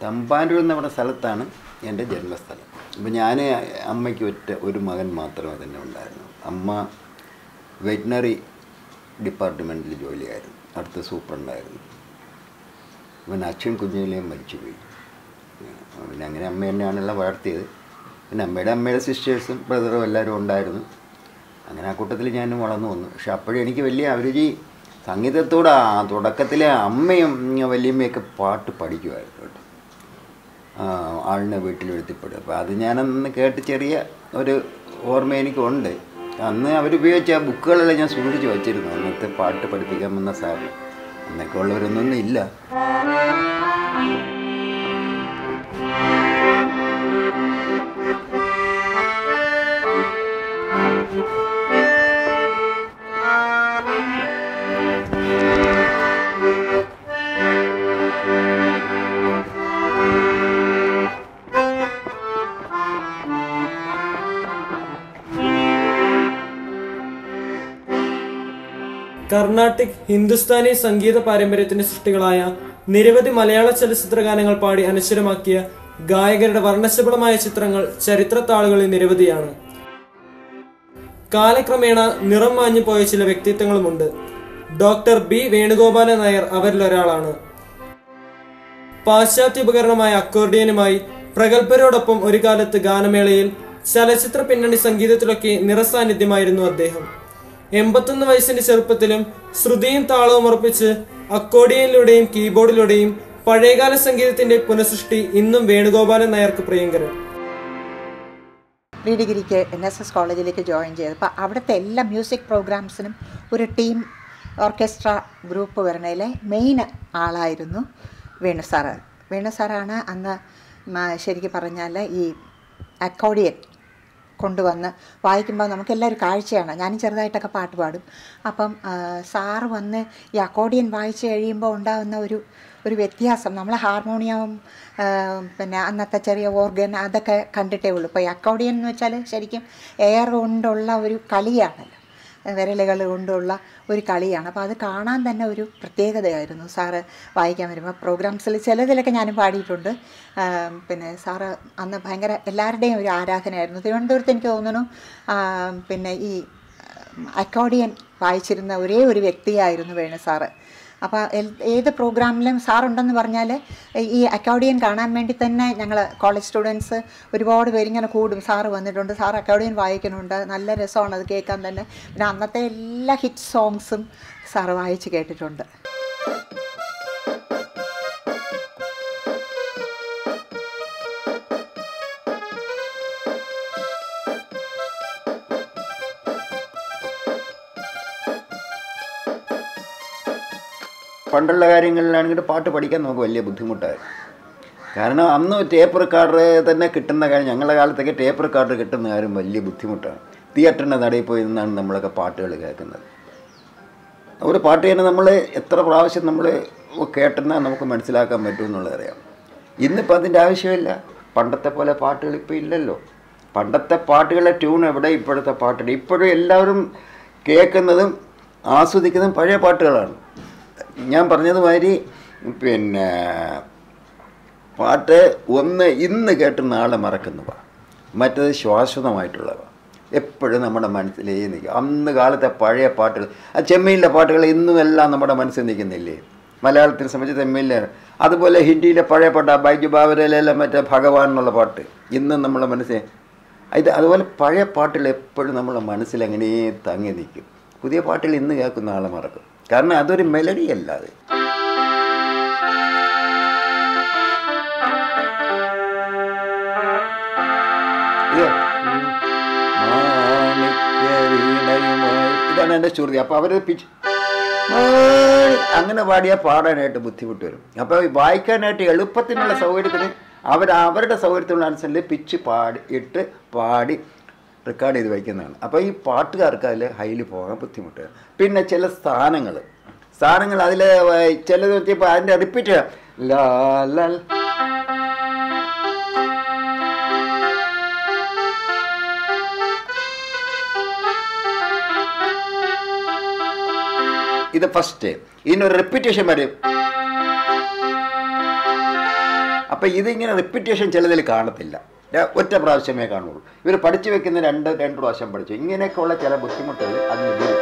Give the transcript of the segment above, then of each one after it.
തമ്പാനൂർ എന്ന് പറഞ്ഞ സ്ഥലത്താണ് എൻ്റെ ജന്മസ്ഥലം അപ്പം ഞാൻ അമ്മയ്ക്ക് ഒറ്റ ഒരു മകൻ മാത്രമേ തന്നെ ഉണ്ടായിരുന്നു അമ്മ വെറ്റിനറി ഡിപ്പാർട്ട്മെൻറ്റിൽ ജോലിയായിരുന്നു അടുത്ത സൂപ്രണ്ടായിരുന്നു പിന്നെ അച്ഛൻ കുഞ്ഞിലേയും മരിച്ചുപോയി പിന്നെ അങ്ങനെ അമ്മ തന്നെയാണല്ലോ വളർത്തിയത് പിന്നെ അമ്മയുടെ അമ്മയുടെ സിസ്റ്റേഴ്സും ബ്രദറും എല്ലാവരും ഉണ്ടായിരുന്നു അങ്ങനെ ആ കൂട്ടത്തിൽ ഞാനും വളർന്നു വന്നു പക്ഷെ അപ്പോഴും എനിക്ക് വലിയ അഭിരുചി സംഗീതത്തോട് ആ തുടക്കത്തിലെ അമ്മയും വല്യമ്മയൊക്കെ പാട്ട് പഠിക്കുമായിരുന്നു കേട്ടോ ആ, ആളിനെ വീട്ടിലെഴുത്തിപ്പെടും അപ്പോൾ അത് ഞാനന്ന് കേട്ട് ചെറിയ ഒരു ഓർമ്മ എനിക്കുണ്ട് അന്ന് അവരുപയോഗിച്ച ആ ബുക്കുകളെല്ലാം ഞാൻ സൂക്ഷിച്ച് വച്ചിരുന്നു അന്നത്തെ പാട്ട് പഠിപ്പിക്കാൻ വന്ന സാർ എന്നൊക്കെ ഉള്ളവരൊന്നും ഇല്ല കർണാട്ടിക് ഹിന്ദുസ്ഥാനി സംഗീത പാരമ്പര്യത്തിന്റെ സൃഷ്ടികളായ നിരവധി മലയാള ചലച്ചിത്ര ഗാനങ്ങൾ പാടി അനശ്വരമാക്കിയ ഗായകരുടെ വർണ്ണശബളമായ ചിത്രങ്ങൾ ചരിത്രത്താളുകളിൽ നിരവധിയാണ് കാലക്രമേണ നിറം മാഞ്ഞു പോയ ചില വ്യക്തിത്വങ്ങളുമുണ്ട് ഡോക്ടർ ബി വേണുഗോപാലൻ നായർ അവരിൽ ഒരാളാണ് പാശ്ചാത്യ ഉപകരണമായ അക്കോർഡിയനുമായി പ്രഗത്ഭരോടൊപ്പം ഒരു കാലത്ത് ഗാനമേളയിൽ ചലച്ചിത്ര പിന്നണി സംഗീതത്തിലൊക്കെ നിറസാന്നിധ്യമായിരുന്നു അദ്ദേഹം എൺപത്തൊന്ന് വയസ്സിന്റെ ചെറുപ്പത്തിലും ശ്രുതിയും താളവും ഉറപ്പിച്ച് അക്കോർഡിയനിലൂടെയും കീബോർഡിലൂടെയും പഴയകാല സംഗീതത്തിന്റെ പുനഃസൃഷ്ടി ഇന്നും വേണുഗോപാലൻ നായർക്ക് പ്രിയങ്കരൻ പ്രീ ഡിഗ്രിക്ക് എൻ എസ് എസ് കോളേജിലേക്ക് ജോയിൻ ചെയ്തപ്പോൾ അവിടുത്തെ എല്ലാ മ്യൂസിക് പ്രോഗ്രാംസിനും ഒരു ടീം ഓർക്കസ്ട്ര ഗ്രൂപ്പ് വരണതിലെ മെയിൻ ആളായിരുന്നു വേണു സാറ് വേണു സാറാണ് അന്ന് മ- ശരിക്കും പറഞ്ഞാൽ ഈ അക്കോഡിയൻ കൊണ്ടുവന്ന് വായിക്കുമ്പോൾ നമുക്കെല്ലാം ഒരു കാഴ്ചയാണ് ഞാനും ചെറുതായിട്ടൊക്കെ പാട്ട് പാടും അപ്പം ആ, സാറ് വന്ന് ഈ അക്കോഡിയൻ വായിച്ച് കഴിയുമ്പോൾ ഉണ്ടാകുന്ന ഒരു ഒരു വ്യത്യാസം നമ്മൾ ഹാർമോണിയവും ആ, പിന്നെ അന്നത്തെ ചെറിയ ഓർഗൻ അതൊക്കെ കണ്ടിട്ടേ ഉള്ളൂ ഇപ്പോൾ ഈ അക്കോഡിയൻ എന്ന് വെച്ചാൽ ശരിക്കും എയർ കൊണ്ടുള്ള ഒരു കളിയാണല്ലോ വിരലുകൾ കൊണ്ടുള്ള ഒരു കളിയാണ് അപ്പോൾ അത് കാണാൻ തന്നെ ഒരു പ്രത്യേകതയായിരുന്നു സാറ് വായിക്കാൻ വരുമ്പോൾ പ്രോഗ്രാംസിൽ ചിലതിലൊക്കെ ഞാനും പാടിയിട്ടുണ്ട് ആ, പിന്നെ സാറ് അന്ന് ഭയങ്കര എല്ലാവരുടെയും ഒരു ആരാധനയായിരുന്നു തിരുവനന്തപുരത്ത് എനിക്ക് തോന്നുന്നു ആ, പിന്നെ ഈ അക്കോഡിയൻ വായിച്ചിരുന്ന ഒരേ ഒരു വ്യക്തിയായിരുന്നു വേണു സാറ് അപ്പോൾ എൽ- ഏത് പ്രോഗ്രാമിലും സാറുണ്ടെന്ന് പറഞ്ഞാൽ ഈ അക്കോഡിയൻ കാണാൻ വേണ്ടി തന്നെ ഞങ്ങൾ കോളേജ് സ്റ്റുഡൻസ് ഒരുപാട് പേര് ഇങ്ങനെ കൂടും സാറ് വന്നിട്ടുണ്ട് സാർ അക്കോഡിയൻ വായിക്കുന്നുണ്ട് നല്ല രസമാണ് അത് കേൾക്കാൻ തന്നെ പിന്നെ അന്നത്തെ എല്ലാ ഹിറ്റ് സോങ്സും സാറ് വായിച്ച് കേട്ടിട്ടുണ്ട് പണ്ടുള്ള കാര്യങ്ങളിലാണെങ്കിൽ പാട്ട് പഠിക്കാൻ നമുക്ക് വലിയ ബുദ്ധിമുട്ടായിരുന്നു കാരണം അന്ന് ടേപ്പ് റെക്കോർഡർ തന്നെ കിട്ടുന്ന കാര്യം ഞങ്ങളുടെ കാലത്തൊക്കെ ടേപ്പ് റെക്കോർഡർ കിട്ടുന്ന കാര്യം വലിയ ബുദ്ധിമുട്ടാണ് തിയേറ്ററിൻ്റെ നടയിൽ പോയി നിന്നാണ് നമ്മളൊക്കെ പാട്ടുകൾ കേൾക്കുന്നത് ഒരു പാട്ട് തന്നെ നമ്മൾ എത്ര പ്രാവശ്യം നമ്മൾ കേട്ടെന്നാൽ നമുക്ക് മനസ്സിലാക്കാൻ പറ്റുമെന്നുള്ളത് അറിയാം ഇന്നിപ്പോൾ അതിൻ്റെ ആവശ്യമില്ല പണ്ടത്തെ പോലെ പാട്ടുകൾ ഇപ്പോൾ ഇല്ലല്ലോ പണ്ടത്തെ പാട്ടുകളുടെ ട്യൂൺ എവിടെ ഇപ്പോഴത്തെ പാട്ടുകൾ ഇപ്പോഴും എല്ലാവരും കേൾക്കുന്നതും ആസ്വദിക്കുന്നതും പഴയ പാട്ടുകളാണ് ഞാൻ പറഞ്ഞതുമാതിരി പിന്നെ പാട്ട് ഒന്ന് ഇന്ന് കേട്ട് നാളെ മറക്കുന്നവ മറ്റത് ശ്വാശ്വതമായിട്ടുള്ളവ എപ്പോഴും നമ്മുടെ മനസ്സിലേ നിൽക്കും അന്ന് കാലത്തെ പഴയ പാട്ടുകൾ ആ ചെമ്മീനിലെ പാട്ടുകൾ ഇന്നും എല്ലാം നമ്മുടെ മനസ്സിൽ നിൽക്കുന്നില്ലേ മലയാളത്തിനെ സംബന്ധിച്ച് ചെമ്മീനിലെ അതുപോലെ ഹിന്ദിയിലെ പഴയ പാട്ട് ആ ബൈജു ബാബരയിലെല്ലാം മറ്റേ ഭഗവാൻ എന്നുള്ള പാട്ട് ഇന്നും നമ്മുടെ മനസ്സിൽ ഇത് അതുപോലെ പഴയ പാട്ടുകൾ എപ്പോഴും നമ്മുടെ മനസ്സിൽ അങ്ങനെ തങ്ങി നിൽക്കും പുതിയ പാട്ടുകൾ ഇന്ന് കേൾക്കുന്ന ആളെ മറക്കും കാരണം അതൊരു മെലഡി അല്ല അത് ഇത് മാണിക്യ വീണയുമായി ഇതാണ് എൻ്റെ ശ്രുതി അപ്പോൾ അവർ പിച്ച് മാണി- അങ്ങനെ പാടിയാൽ പാടാനായിട്ട് ബുദ്ധിമുട്ട് വരും അപ്പോൾ വായിക്കാനായിട്ട് എളുപ്പത്തിനുള്ള സൗകര്യത്തിന് അവർ അവരുടെ സൗകര്യത്തിനനുസരിച്ച് പിച്ച് പാടി ഇട്ട് പാടി റെക്കോർഡ് ചെയ്ത് വയ്ക്കുന്നതാണ് അപ്പോൾ ഈ പാട്ടുകാർക്ക് അതിൽ ഹൈയിൽ പോകാൻ ബുദ്ധിമുട്ട് പിന്നെ ചില സ്ഥാനങ്ങൾ സ്ഥാനങ്ങൾ അതിൽ ചിലത് വെച്ചപ്പോൾ അതിൻ്റെ റിപ്പീറ്റ് ലാ ലാ ഇത് ഫസ്റ്റ് ഇതിനൊരു റെപ്പിറ്റേഷൻ വരും അപ്പോൾ ഇതിങ്ങനെ റിപ്പീറ്റേഷൻ ചിലതിൽ കാണത്തില്ല ര- ഒറ്റ പ്രാവശ്യമേ കാണുള്ളൂ ഇവർ പഠിച്ചു വെക്കുന്ന രണ്ട് രണ്ട് പ്രാവശ്യം പഠിച്ചു ഇങ്ങനെയൊക്കെയുള്ള ചില ബുദ്ധിമുട്ടുകൾ അതിന് വരും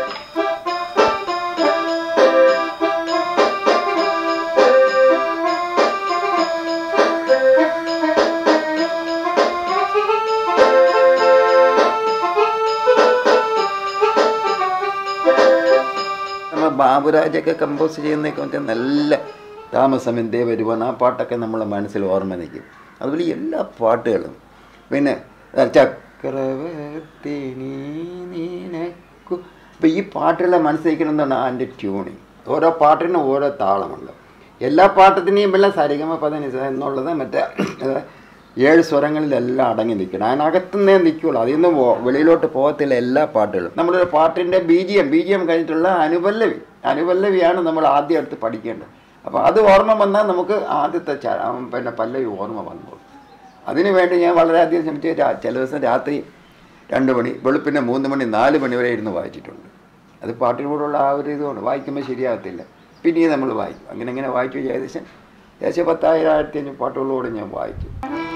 നമ്മൾ ബാബുരാജൊക്കെ കമ്പോസ് ചെയ്യുന്നതൊക്കെ മറ്റേ നല്ല താമസം എന്തേ വരുവാൻ ആ പാട്ടൊക്കെ നമ്മളെ മനസ്സിൽ ഓർമ്മ നിൽക്കും അതുപോലെ എല്ലാ പാട്ടുകളും പിന്നെ ചക്രവർത്തി നീ നിനക്കു ഇപ്പം ഈ പാട്ടുകളെ മനസ്സിലാക്കണമെന്നാണ് അതിൻ്റെ ട്യൂണിങ് ഓരോ പാട്ടിനും ഓരോ താളമുണ്ട് എല്ലാ പാട്ടത്തിനെയും എല്ലാം സരിഗമ പദനിസ എന്നുള്ളത് മറ്റേ ഏഹ്, ഏഴ് സ്വരങ്ങളിലെല്ലാം അടങ്ങി നിൽക്കണം അതിനകത്തുനിന്നേ നിൽക്കുള്ളൂ അതിൽ നിന്ന് പോ- വെളിയിലോട്ട് പോകത്തില്ല എല്ലാ പാട്ടുകളും നമ്മളൊരു പാട്ടിൻ്റെ B G M B G M കഴിഞ്ഞിട്ടുള്ള അനുപല്ലവി അനുപല്ലവിയാണ് നമ്മൾ ആദ്യം എടുത്ത് പഠിക്കേണ്ടത് അപ്പോൾ അത് ഓർമ്മ വന്നാൽ നമുക്ക് ആദ്യത്തെ ച- ആ, പിന്നെ പല്ലവി ഓർമ്മ വന്നോളൂ അതിനു വേണ്ടി ഞാൻ വളരെയധികം ശ്രമിച്ച് രാ- ചില ദിവസം രാത്രി രണ്ട് മണി വെളുപ്പിനെ മൂന്ന് മണി നാല് മണി വരെ ഇരുന്ന് വായിച്ചിട്ടുണ്ട് അത് പാട്ടിനോടുള്ള ആ ഒരു ഇതുകൊണ്ട് വായിക്കുമ്പോൾ ശരിയാകത്തില്ല പിന്നെയും നമ്മൾ വായിക്കും അങ്ങനെ അങ്ങനെ വായിച്ചു ഏകദേശം ഏകദേശം പത്തായിരം ആയിരത്തി അഞ്ഞൂറ് പാട്ടുകളോട് ഞാൻ വായിക്കും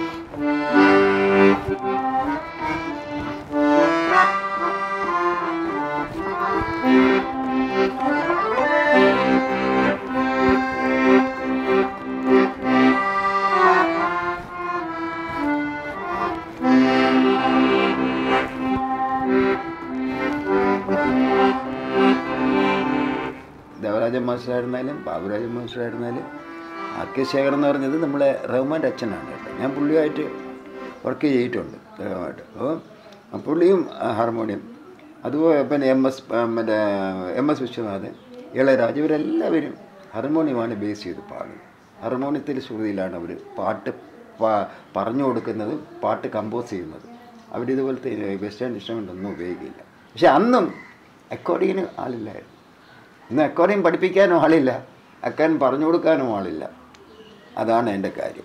ദേവരാജൻ മാസ്റ്ററായിരുന്നാലും ബാബുരാജൻ മാസ്റ്ററായിരുന്നാലും ആർ കെ ശേഖർ എന്ന് പറഞ്ഞത് നമ്മളെ റഹ്മാൻ്റെ അച്ഛനാണ് കേട്ടോ ഞാൻ പുള്ളിയുമായിട്ട് വർക്ക് ചെയ്തിട്ടുണ്ട് റഹ്മായിട്ട് അപ്പോൾ പുള്ളിയും ആ, ഹാർമോണിയം അതുപോലെ പിന്നെ എം എസ് മറ്റേ എം എസ് വിശ്വനാഥൻ ഇളയരാജ ഇവരെല്ലാവരും ഹാർമോണിയമാണ് ബേസ് ചെയ്ത് പാടുന്നത് ഹാർമോണിയത്തിൽ ശ്രുതിയിലാണ് അവർ പാട്ട് പാ- പറഞ്ഞു കൊടുക്കുന്നത് പാട്ട് കമ്പോസ് ചെയ്യുന്നത് അവരിതുപോലത്തെ വെസ്റ്റേൺ ഇൻസ്ട്രുമെൻ്റ് ഒന്നും ഉപയോഗിക്കില്ല പക്ഷെ അന്നും അക്കോർഡിങ്ങിന് ആളില്ലായിരുന്നു ഇന്ന് അക്കോർഡിയം പഠിപ്പിക്കാനും ആളില്ല അക്കാൻ പറഞ്ഞു കൊടുക്കാനും ആളില്ല അതാണ് എൻ്റെ കാര്യം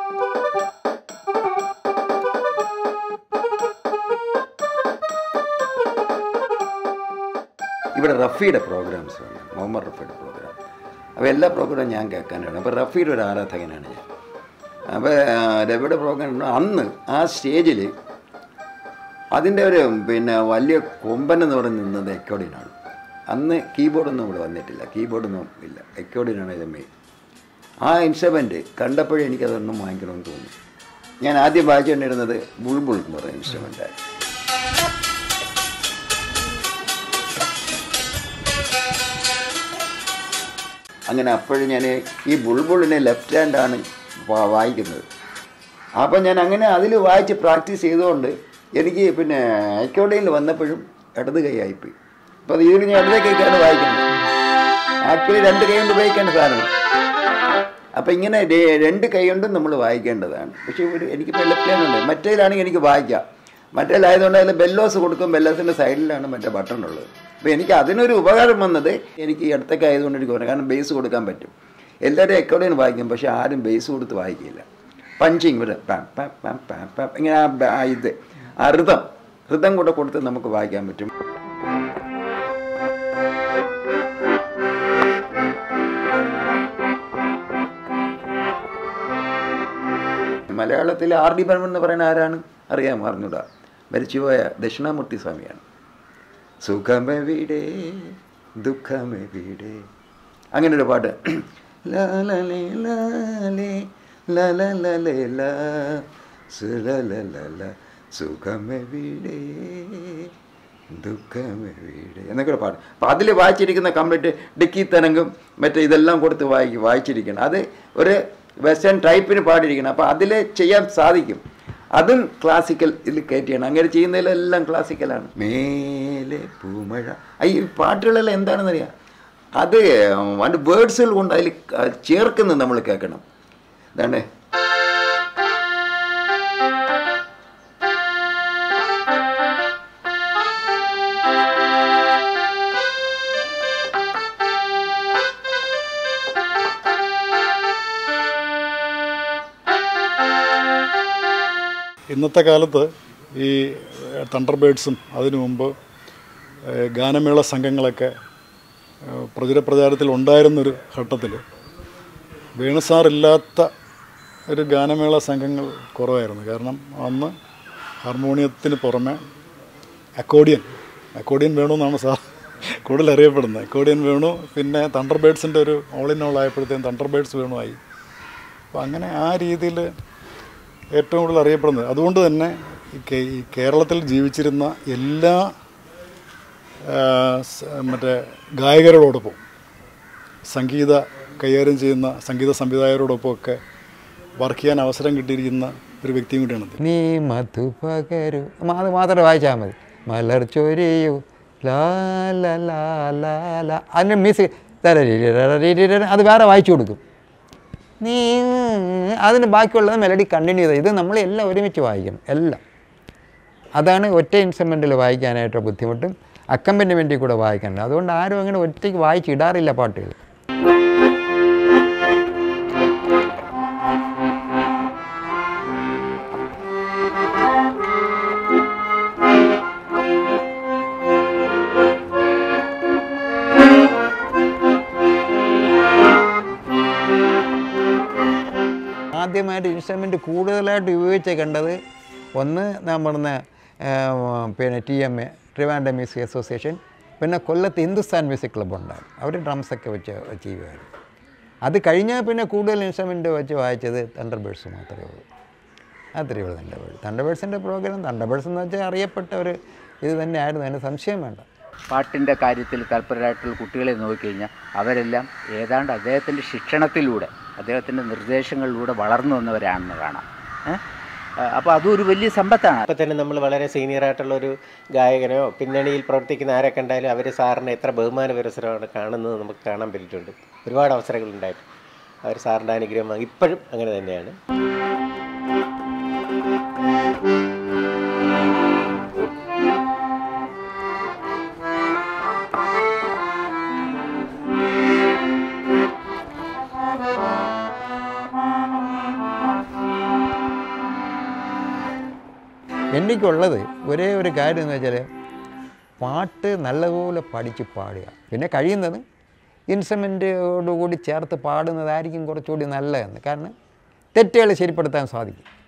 ഇവിടെ റഫിയുടെ പ്രോഗ്രാംസ് ഉണ്ട് മുഹമ്മദ് റഫിയുടെ പ്രോഗ്രാം അപ്പോൾ എല്ലാ പ്രോഗ്രാം ഞാൻ കേൾക്കാനാണ് അപ്പോൾ റഫിയുടെ ഒരു ആരാധകനാണ് ഞാൻ അപ്പോൾ രവിയുടെ പ്രോഗ്രാം ഉണ്ട്. അന്ന് ആ സ്റ്റേജിൽ അതിൻ്റെ ഒരു പിന്നെ വലിയ കൊമ്പൻ എന്ന് പറഞ്ഞ് നിന്നത് എക്കോഡിനാണ് അന്ന് കീബോർഡൊന്നും ഇവിടെ വന്നിട്ടില്ല കീബോർഡൊന്നും ഇല്ല എക്കോഡിനാണ് ഇത് മെയിൻ ആ ഇൻസ്ട്രുമെൻറ്റ് കണ്ടപ്പോഴേ എനിക്കതൊന്നും വാങ്ങിക്കണമെന്ന് തോന്നി ഞാൻ ആദ്യം വായിച്ചുകൊണ്ടിരുന്നത് ബുൾബുൾ എന്ന് പറയുന്ന ഇൻസ്ട്രുമെൻ്റാണ് അങ്ങനെ അപ്പോഴും ഞാൻ ഈ ബുൾബുളിനെ ലെഫ്റ്റ് ഹാൻഡാണ് വാ- വായിക്കുന്നത് അപ്പം ഞാൻ അങ്ങനെ അതിൽ വായിച്ച് പ്രാക്ടീസ് ചെയ്തുകൊണ്ട് എനിക്ക് പിന്നെ അക്കോഡയിൽ വന്നപ്പോഴും ഇടത് കൈ ആയിപ്പോയി അപ്പോൾ ഇതിൽ ഞാൻ ഇടത് കൈക്കാണ് വായിക്കുന്നത് ആക്ച്വലി രണ്ട് കൈ കൊണ്ട് ഉപയോഗിക്കേണ്ട സാധനം അപ്പം ഇങ്ങനെ രെ- രണ്ട് കൈ കൊണ്ടും നമ്മൾ വായിക്കേണ്ടതാണ് പക്ഷേ ഒരു എനിക്കിപ്പോൾ ലെഫ്റ്റ് ഹാൻഡ് ഉണ്ട് മറ്റേതിലാണെങ്കിൽ എനിക്ക് വായിക്കാം മറ്റേലായതുകൊണ്ട് അതിൽ ബെല്ലോസ് കൊടുക്കും ബെല്ലോസിൻ്റെ സൈഡിലാണ് മറ്റേ ബട്ടൺ ഉള്ളത് അപ്പോൾ എനിക്ക് അതിനൊരു ഉപകാരം വന്നത് എനിക്ക് ഈ അടുത്തൊക്കെ ആയതുകൊണ്ട് എനിക്ക് പറഞ്ഞു കാരണം ബേസ് കൊടുക്കാൻ പറ്റും എല്ലാവരും അക്കോർഡിയൻ വായിക്കും പക്ഷേ ആരും ബേസ് കൊടുത്ത് വായിക്കില്ല പഞ്ചിങ് ഒരു പാം പാം പാം പാം പാം ഇങ്ങനെ ആ ബ- ആ ഇത് ആ ഋതം ഋതം കൂടെ കൊടുത്ത് നമുക്ക് വായിക്കാൻ പറ്റും മലയാളത്തിൽ ആർ ഡി ബർമൻ എന്ന് പറയുന്ന ആരാണ് അറിയാൻ അറിഞ്ഞൂടാ മരിച്ചുപോയ ദക്ഷിണാമൂർത്തി സ്വാമിയാണ് സുഖമെവിടെ ദുഃഖമെവിടെ അങ്ങനെ ഒരു പാട്ട് ലാലലേ ലാലേ ലലലലേ ലാ സുലലലല സുഖമെവിടെ ദുഃഖമെവിടെ എന്നൊക്കെ ഒരു പാട്ട് അപ്പം അതിൽ വായിച്ചിരിക്കുന്ന കംപ്ലീറ്റ് ഡിക്കി തരംഗം മറ്റേ ഇതെല്ലാം കൊടുത്ത് വായിക്കും വായിച്ചിരിക്കണം അത് ഒരു വെസ്റ്റേൺ ടൈപ്പിന് പാടിയിരിക്കണം അപ്പോൾ അതിൽ ചെയ്യാൻ സാധിക്കും അതും ക്ലാസിക്കൽ ഇതിൽ കയറ്റിയാണ് അങ്ങനെ ചെയ്യുന്നതിലെല്ലാം ക്ലാസിക്കലാണ് മേലെ പൂമഴ ആ, ഈ പാട്ടുകളെല്ലാം എന്താണെന്നറിയാം അത് അതിൻ്റെ വേർഡ്സുകൾ കൊണ്ട് അതിൽ ചേർക്കുന്നത് നമ്മൾ കേൾക്കണം ഇതാണ്ടേ ഇന്നത്തെ കാലത്ത് ഈ തണ്ടർ ബേഡ്സും അതിനു മുമ്പ് ഏഹ്, ഗാനമേള സംഘങ്ങളൊക്കെ ഏഹ്, പ്രചുരപ്രചാരത്തിൽ ഉണ്ടായിരുന്നൊരു ഘട്ടത്തിൽ വേണുസാറില്ലാത്ത ഒരു ഗാനമേള സംഘങ്ങൾ കുറവായിരുന്നു കാരണം അന്ന് ഹാർമോണിയത്തിന് പുറമെ അക്കോഡിയൻ അക്കോഡിയൻ വേണമെന്നാണ് സാർ കൂടുതൽ അറിയപ്പെടുന്നത് അക്കോഡിയൻ വേണു പിന്നെ തണ്ടർ ബേഡ്സിൻ്റെ ഒരു ഓൾ ഇൻ ഓൾ ആയപ്പോഴത്തേക്കും തണ്ടർ ബേഡ്സ് വേണുമായി അപ്പോൾ അങ്ങനെ ആ രീതിയിൽ ഏറ്റവും കൂടുതൽ അറിയപ്പെടുന്നത് അതുകൊണ്ട് തന്നെ ഈ കേ- ഈ കേരളത്തിൽ ജീവിച്ചിരുന്ന എല്ലാ ആ, സ- മറ്റേ ഗായകരോടൊപ്പം സംഗീത കൈകാര്യം ചെയ്യുന്ന സംഗീത സംവിധായകരോടൊപ്പമൊക്കെ വർക്ക് ചെയ്യാൻ അവസരം കിട്ടിയിരിക്കുന്ന ഒരു വ്യക്തിയും കൂടിയാണ് അദ്ദേഹം. നീ മധു പകരു അത് മാത്രം വായിച്ചാൽ മതി മലർ ചൊരിയു ലാ ലാ ലാ ലാ ലാ അതിൻ്റെ മ്യൂസിക് അത് വേറെ വായിച്ചു കൊടുക്കും നീ അതിന് ബാക്കിയുള്ളത് മെലഡി കണ്ടിന്യൂ ചെയ്ത് ഇത് നമ്മൾ എല്ലാം ഒരുമിച്ച് വായിക്കണം എല്ലാം അതാണ് ഒറ്റ ഇൻസ്ട്രുമെൻറ്റിൽ വായിക്കാനായിട്ട് ബുദ്ധിമുട്ടും അക്കമ്പനിമെൻറ്റിൽ കൂടെ വായിക്കാനുണ്ട് അതുകൊണ്ട് ആരും അങ്ങനെ ഒറ്റയ്ക്ക് വായിച്ചിടാറില്ല പാട്ടുകൾ ആദ്യമായിട്ട് ഇൻസ്ട്രുമെൻറ്റ് കൂടുതലായിട്ട് ഉപയോഗിച്ച് കണ്ടത് ഒന്ന് നമ്മുടെ പിന്നെ T M A Trivandrum Music Association പിന്നെ കൊല്ലത്ത് ഹിന്ദുസ്ഥാൻ മ്യൂസിക് ക്ലബ്ബ് ഉണ്ടായിരുന്നു അവർ ഡ്രംസൊക്കെ വെച്ച് ചെയ്യുമായിരുന്നു അത് കഴിഞ്ഞാൽ പിന്നെ കൂടുതൽ ഇൻസ്ട്രുമെൻ്റ് വെച്ച് വായിച്ചത് തണ്ടർ ബേഡ്സ് മാത്രമേ ഉള്ളൂ അത്രയേ ഉള്ളൂ തണ്ടർ ബേഡ് തണ്ടർ ബേഡ്സിൻ്റെ പ്രോഗ്രാം തണ്ടർ ബേഡ്സ് എന്ന് വെച്ചാൽ അറിയപ്പെട്ട ഒരു ഇത് തന്നെയായിരുന്നു അതിന് സംശയം വേണ്ട പാട്ടിൻ്റെ കാര്യത്തിൽ തൽപരരായിട്ടുള്ള കുട്ടികളെ നോക്കിക്കഴിഞ്ഞാൽ അവരെല്ലാം ഏതാണ്ട് അദ്ദേഹത്തിൻ്റെ ശിക്ഷണത്തിലൂടെ അദ്ദേഹത്തിൻ്റെ നിർദ്ദേശങ്ങളിലൂടെ വളർന്നു വന്നവരാണെന്ന് കാണാം അപ്പോൾ അതും ഒരു വലിയ സമ്പത്താണ് അപ്പോൾ തന്നെ നമ്മൾ വളരെ സീനിയർ ആയിട്ടുള്ള ഒരു ഗായകനോ പിന്നണിയിൽ പ്രവർത്തിക്കുന്ന ആരെ കണ്ടാലും അവർ സാറിനെ എത്ര ബഹുമാന പുരസരമാണ് കാണുന്നത് നമുക്ക് കാണാൻ പറ്റിയിട്ടുണ്ട് ഒരുപാട് അവസരങ്ങൾ ഉണ്ടായിട്ടുണ്ട് അവർ സാറിൻ്റെ അനുഗ്രഹം വാങ്ങി ഇപ്പോഴും അങ്ങനെ തന്നെയാണ് എനിക്കുള്ളത് ഒരേ ഒരു കാര്യം എന്ന് വെച്ചാൽ പാട്ട് നല്ലപോലെ പഠിച്ച് പാടുക പിന്നെ കഴിയുന്നത് ഇൻസ്ട്രുമെൻറ്റോടുകൂടി ചേർത്ത് പാടുന്നതായിരിക്കും കുറച്ചുകൂടി നല്ലതെന്ന് കാരണം തെറ്റുകൾ ശരിപ്പെടുത്താൻ സാധിക്കും